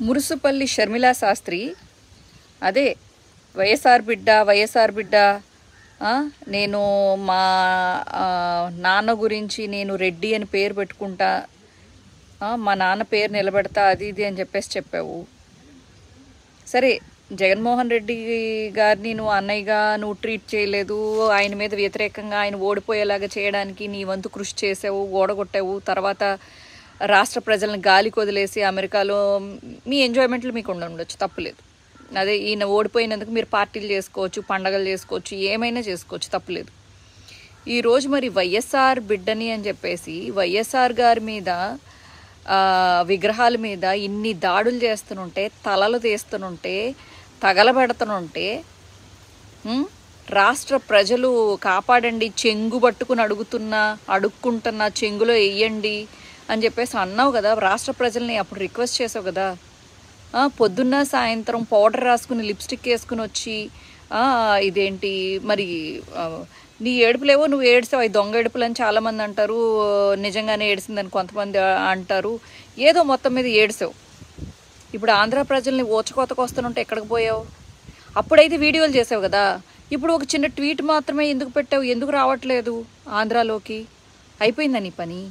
మురుసుపల్లి షర్మిలా శాస్త్రి అదే వైఎస్ఆర్ బిడ్డ వైఎస్ఆర్ బిడ్డ ఆ, నేను మా ఆ, నాన్న గురించి నేను రెడ్డి అని పేరు పెట్టుకుంటా ఆ, మా నాన్న పేరు నిలబెడతా అది ఇది అని చెప్పేసి చెప్పావు సరే జగన్మోహన్ రెడ్డి గారిని నువ్వు అన్నయ్యగా నువ్వు ట్రీట్ చేయలేదు ఆయన మీద వ్యతిరేకంగా ఆయన ఓడిపోయేలాగా చేయడానికి నీ వంతు కృషి చేసావు ఓడగొట్టావు తర్వాత రాష్ట్ర ప్రజలను గాలికి వదిలేసి అమెరికాలో మీ ఎంజాయ్మెంట్లు మీకు ఉండి ఉండొచ్చు తప్పులేదు అదే ఈయన ఓడిపోయినందుకు మీరు పార్టీలు చేసుకోవచ్చు పండగలు చేసుకోవచ్చు ఏమైనా చేసుకోవచ్చు తప్పులేదు ఈరోజు మరి వైఎస్ఆర్ బిడ్డని అని చెప్పేసి వైఎస్ఆర్ గారి మీద ఆ, విగ్రహాల మీద ఇన్ని దాడులు చేస్తుంటే తలలు తీస్తుంటే తగలబెడుతుంటే ఉం? రాష్ట్ర ప్రజలు కాపాడండి చెంగు పట్టుకుని అడుగుతున్నా అడుక్కుంటున్నా చెంగులో వెయ్యండి అని చెప్పేసి అన్నావు కదా రాష్ట్ర ప్రజల్ని అప్పుడు రిక్వెస్ట్ చేసావు కదా ఆ, పొద్దున్న సాయంత్రం పౌడర్ రాసుకుని లిప్స్టిక్ వేసుకుని వచ్చి ఆ, ఇదేంటి మరి ఆ, నీ ఏడుపులేవో నువ్వు ఏడ్చావు అవి దొంగ ఏడుపులు అని చాలామంది అంటారు నిజంగానే ఏడిసిందని కొంతమంది అంటారు ఏదో మొత్తం మీద ఏడ్చావు ఇప్పుడు ఆంధ్ర ప్రజల్ని ఓచకోతకు వస్తుంటే ఎక్కడికి పోయావు అప్పుడైతే వీడియోలు చేసావు కదా ఇప్పుడు ఒక చిన్న ట్వీట్ మాత్రమే ఎందుకు పెట్టావు ఎందుకు రావట్లేదు ఆంధ్రాలోకి అయిపోయిందా నీ పని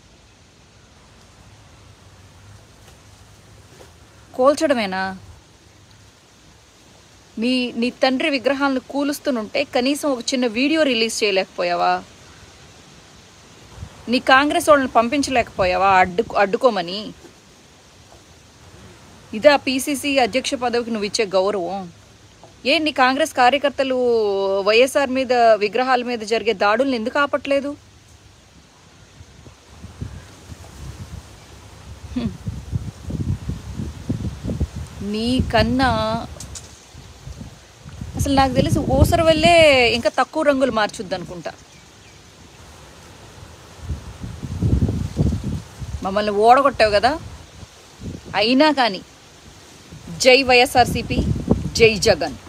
కోల్చడమేనా నీ నీ తండ్రి విగ్రహాలను కూలుస్తుంటే కనీసం ఒక చిన్న వీడియో రిలీజ్ చేయలేకపోయావా నీ కాంగ్రెస్ వాళ్ళని పంపించలేకపోయావా అడ్డు అడ్డుకోమని ఇదా పీసీసీ అధ్యక్ష పదవికి నువ్వు ఇచ్చే గౌరవం ఏ నీ కాంగ్రెస్ కార్యకర్తలు వైఎస్ఆర్ మీద విగ్రహాల మీద జరిగే దాడుల్ని ఎందుకు ఆపట్లేదు హ్మ్. నీ కన్నా అసలు నాకు తెలిసి ఊసర వల్లే ఇంకా తక్కువ రంగులు మార్చుద్ది అనుకుంటా మమ్మల్ని ఓడగొట్టావు కదా అయినా కానీ జై వైఎస్ఆర్సీపీ జై జగన్